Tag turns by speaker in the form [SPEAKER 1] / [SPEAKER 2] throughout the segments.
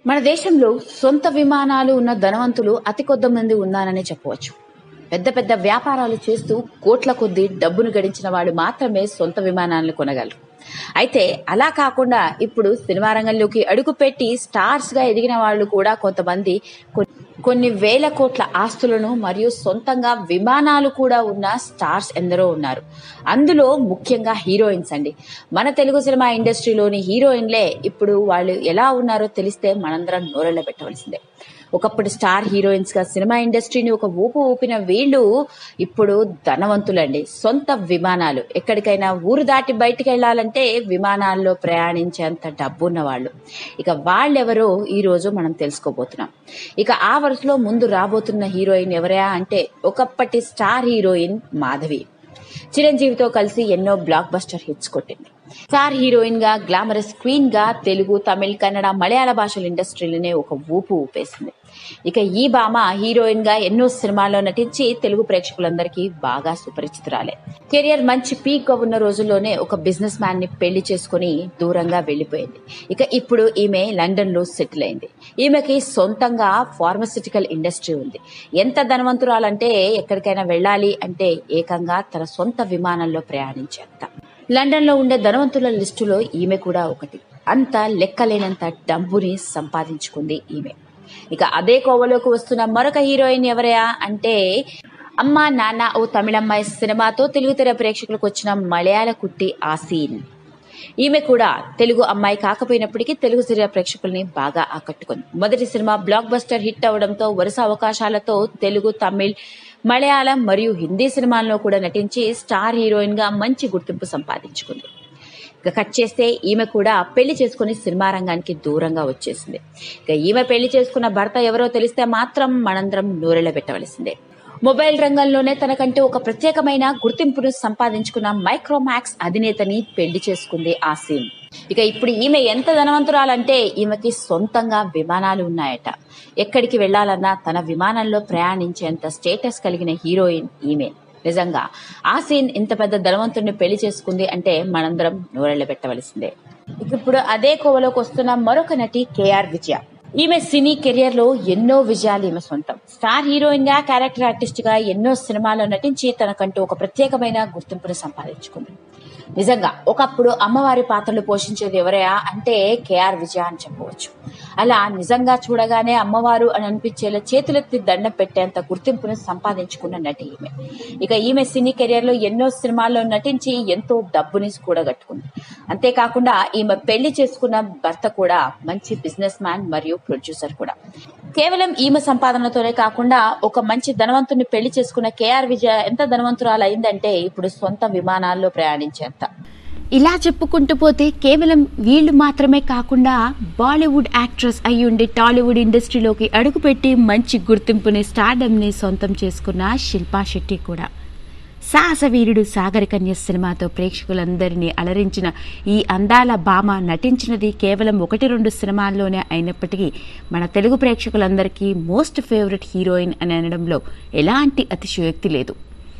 [SPEAKER 1] మన దేశంలో సొంత విమానాలు ఉన్న ధనవంతులు అతి కొద్ది మంది ఉన్నారని చెప్పవచ్చు పెద్ద పెద్ద వ్యాపారాలు చేస్తూ కోట్ల కొద్దీ డబ్బును గడించిన వాడు మాత్రమే సొంత విమానాలను కొనగలరు అయితే అలా కాకుండా ఇప్పుడు సినిమా రంగంలోకి అడుగుపెట్టి స్టార్స్ గా ఎదిగిన వాళ్ళు కూడా కొంతమంది కొ- కొన్ని వేల కోట్ల ఆస్తులను మరియు సొంతంగా విమానాలు కూడా ఉన్న స్టార్స్ ఎందరో ఉన్నారు అందులో ముఖ్యంగా హీరోయిన్స్ అండి మన తెలుగు సినిమా ఇండస్ట్రీలోని హీరోయిన్లే ఇప్పుడు వాళ్ళు ఎలా ఉన్నారో తెలిస్తే మనందరం నోరెళ్ళ పెట్టవలసిందే ఒకప్పుడు స్టార్ హీరోయిన్స్ గా సినిమా ఇండస్ట్రీని ఒక ఊపు ఊపిన వీళ్ళు ఇప్పుడు ధనవంతులండి సొంత విమానాలు ఎక్కడికైనా ఊరు దాటి బయటికి వెళ్ళాలంటే విమానాల్లో ప్రయాణించేంత డబ్బు ఉన్న వాళ్ళు ఇక వాళ్ళెవరో ఈ రోజు మనం తెలుసుకోబోతున్నాం ఇక ఆ వరుసలో ముందు రాబోతున్న హీరోయిన్ ఎవరా అంటే ఒకప్పటి స్టార్ హీరోయిన్ మాధవి చిరంజీవితో కలిసి ఎన్నో బ్లాక్ బస్టర్ హిట్స్ కొట్టింది స్టార్ హీరోయిన్ గా గ్లామరస్ క్వీన్ గా తెలుగు తమిళ్ కన్నడ మలయాళ భాషల ఇండస్ట్రీలోనే ఒక ఊపు ఊపేసింది ఇక ఈ భామ హీరోయిన్ గా ఎన్నో సినిమాల్లో నటించి తెలుగు ప్రేక్షకులందరికీ బాగా సుపరిచితురాలే కెరియర్ మంచి పీక్ గా ఉన్న రోజుల్లోనే ఒక బిజినెస్ మ్యాన్ ని పెళ్లి చేసుకుని దూరంగా వెళ్లిపోయింది ఇక ఇప్పుడు ఈమె లండన్ లో సెటిల్ అయింది ఈమెకి సొంతంగా ఫార్మసిటికల్ ఇండస్ట్రీ ఉంది ఎంత ధనవంతురాలంటే ఎక్కడికైనా వెళ్ళాలి అంటే ఏకంగా తన సొంత విమానంలో ప్రయాణించేంత లండన్ లో ఉండే ధనవంతుల లిస్టులో ఈమె కూడా ఒకటి అంత లెక్కలేనంత డబ్బుని సంపాదించుకుంది ఈమె ఇక అదే కోవలోకి వస్తున్న మరొక హీరోయిన్ ఎవరయా అంటే అమ్మా నాన్న ఓ తమిళమ్మాయి సినిమాతో తెలుగు తెర ప్రేక్షకులకు వచ్చిన మలయాళ కుట్టి ఆసీన్ ఈమె కూడా తెలుగు అమ్మాయి కాకపోయినప్పటికీ తెలుగు సినిమా ప్రేక్షకుల్ని బాగా ఆకట్టుకుంది మొదటి సినిమా బ్లాక్ బస్టర్ హిట్ అవడంతో వరుస అవకాశాలతో తెలుగు తమిళ్ మలయాళం మరియు హిందీ సినిమాల్లో కూడా నటించి స్టార్ హీరోయిన్ గా మంచి గుర్తింపు సంపాదించుకుంది ఇక కట్ చేస్తే ఈమె కూడా పెళ్లి చేసుకుని సినిమా రంగానికి దూరంగా వచ్చేసింది ఇక ఈమె పెళ్లి చేసుకున్న భర్త ఎవరో తెలిస్తే మాత్రం మనందరం నూరెళ్ళ పెట్టవలసిందే మొబైల్ రంగంలోనే తనకంటే ఒక ప్రత్యేకమైన గుర్తింపును సంపాదించుకున్న మైక్రోమాక్స్ అధినేతని పెళ్లి చేసుకుంది ఆసీన్ ఇక ఇప్పుడు ఈమె ఎంత ధనవంతురాలంటే ఈమెకి సొంతంగా విమానాలు ఉన్నాయట ఎక్కడికి వెళ్లాలన్నా తన విమానంలో ప్రయాణించేంత స్టేటస్ కలిగిన హీరోయిన్ ఈమె నిజంగా ఆ సీన్ ఇంత పెద్ద ధనవంతుడిని పెళ్లి చేసుకుంది అంటే మనందరం నోరెళ్ళ పెట్టవలసిందే ఇక ఇప్పుడు అదే కోవలోకి వస్తున్న మరొక నటి కేఆర్ విజయ ఈమె సినీ కెరియర్ లో ఎన్నో విజయాలు ఈమె సొంతం స్టార్ హీరోయిన్ గా క్యారెక్టర్ ఆర్టిస్ట్ గా ఎన్నో సినిమాల్లో నటించి తనకంటూ ఒక ప్రత్యేకమైన గుర్తింపును సంపాదించుకుంది నిజంగా ఒకప్పుడు అమ్మవారి పాత్రలు పోషించేది ఎవరయా అంటే కేఆర్ విజయ అని చెప్పవచ్చు అలా నిజంగా చూడగానే అమ్మవారు అని అనిపించేలా చేతులెత్తి దండం పెట్టేంత గుర్తింపును సంపాదించుకున్న నటి ఈమె ఇక ఈమె సినీ కెరియర్ లో ఎన్నో సినిమాల్లో నటించి ఎంతో డబ్బుని కూడగట్టుకుంది అంతేకాకుండా ఈమె పెళ్లి చేసుకున్న భర్త కూడా మంచి బిజినెస్ మ్యాన్ మరియు ప్రొడ్యూసర్ కూడా కేవలం ఈమె సంపాదనతోనే కాకుండా ఒక మంచి ధనవంతుని పెళ్లి చేసుకున్న కేఆర్ విజయ ఎంత ధనవంతురాలు అయిందంటే ఇప్పుడు సొంత విమానాల్లో ప్రయాణించేంత
[SPEAKER 2] ఇలా చెప్పుకుంటూ పోతే కేవలం వీళ్ళు మాత్రమే కాకుండా బాలీవుడ్ యాక్ట్రెస్ అయ్యుండి టాలీవుడ్ ఇండస్ట్రీలోకి అడుగుపెట్టి మంచి గుర్తింపుని స్టార్డమ్ని సొంతం చేసుకున్న శిల్పా శెట్టి కూడా సాహసవీరుడు సాగరకన్య సినిమాతో ప్రేక్షకులందరినీ అలరించిన ఈ అందాల భామ నటించినది కేవలం ఒకటి రెండు సినిమాల్లోనే అయినప్పటికీ మన తెలుగు ప్రేక్షకులందరికీ మోస్ట్ ఫేవరెట్ హీరోయిన్ అని అనడంలో ఎలాంటి అతిశయోక్తి లేదు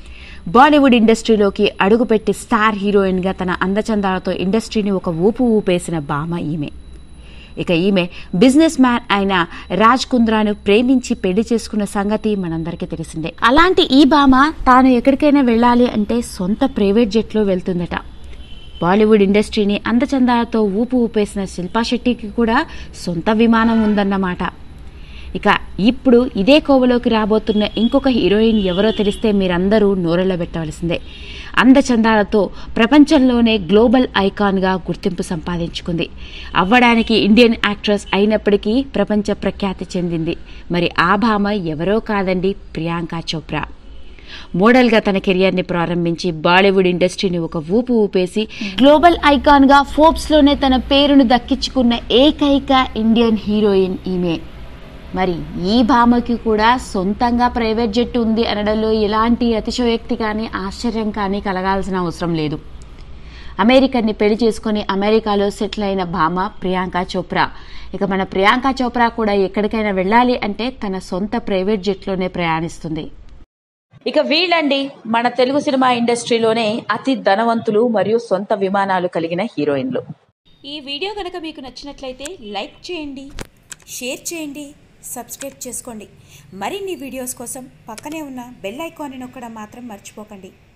[SPEAKER 2] బాలీవుడ్ ఇండస్ట్రీలోకి అడుగుపెట్టి స్టార్ హీరోయిన్గా తన అందచందాలతో ఇండస్ట్రీని ఒక ఊపు ఊపేసిన భామ ఈమె ఇక ఈమె బిజినెస్ మ్యాన్ అయిన రాజ్ కుంద్రాను ప్రేమించి పెళ్లి చేసుకున్న సంగతి మనందరికీ తెలిసిందే అలాంటి ఈ భామ తాను ఎక్కడికైనా వెళ్ళాలి అంటే సొంత ప్రైవేట్ జెట్లో వెళ్తుందట బాలీవుడ్ ఇండస్ట్రీని అందచందాలతో ఊపు ఊపేసిన శిల్పా శెట్టికి కూడా సొంత విమానం ఉందన్నమాట ఇక ఇప్పుడు ఇదే కోవలోకి రాబోతున్న ఇంకొక హీరోయిన్ ఎవరో తెలిస్తే మీరందరూ నోరెళ్ళ పెట్టవలసిందే అందచందాలతో ప్రపంచంలోనే గ్లోబల్ ఐకాన్గా గుర్తింపు సంపాదించుకుంది అవ్వడానికి ఇండియన్ యాక్ట్రెస్ అయినప్పటికీ ప్రపంచ ప్రఖ్యాతి చెందింది మరి ఆ భామ ఎవరో కాదండి ప్రియాంక చోప్రా మోడల్గా తన కెరియర్ని ప్రారంభించి బాలీవుడ్ ఇండస్ట్రీని ఒక ఊపు ఊపేసి గ్లోబల్ ఐకాన్గా ఫోర్బ్స్లోనే తన పేరును దక్కించుకున్న ఏకైక ఇండియన్ హీరోయిన్ ఈమె మరి ఈ భామకి కూడా సొంతంగా ప్రైవేట్ జెట్ ఉంది అనడంలో ఎలాంటి అతిశయోక్తి కానీ ఆశ్చర్యం కానీ కలగాల్సిన అవసరం లేదు అమెరికన్ని పెళ్లి చేసుకుని అమెరికాలో సెటిల్ అయిన భామ ప్రియాంక చోప్రా ఇక మన ప్రియాంక చోప్రా కూడా ఎక్కడికైనా వెళ్ళాలి అంటే తన సొంత ప్రైవేట్ జెట్లోనే ప్రయాణిస్తుంది
[SPEAKER 1] ఇక వీళ్ళండి మన తెలుగు సినిమా ఇండస్ట్రీలోనే అతి ధనవంతులు మరియు సొంత విమానాలు కలిగిన హీరోయిన్లు
[SPEAKER 3] ఈ వీడియో కనుక మీకు నచ్చినట్లయితే లైక్ చేయండి షేర్ చేయండి సబ్స్క్రైబ్ చేసుకోండి మరిన్ని వీడియోస్ కోసం పక్కనే ఉన్న బెల్ ఐకాన్ని నొక్కడం మాత్రం మర్చిపోకండి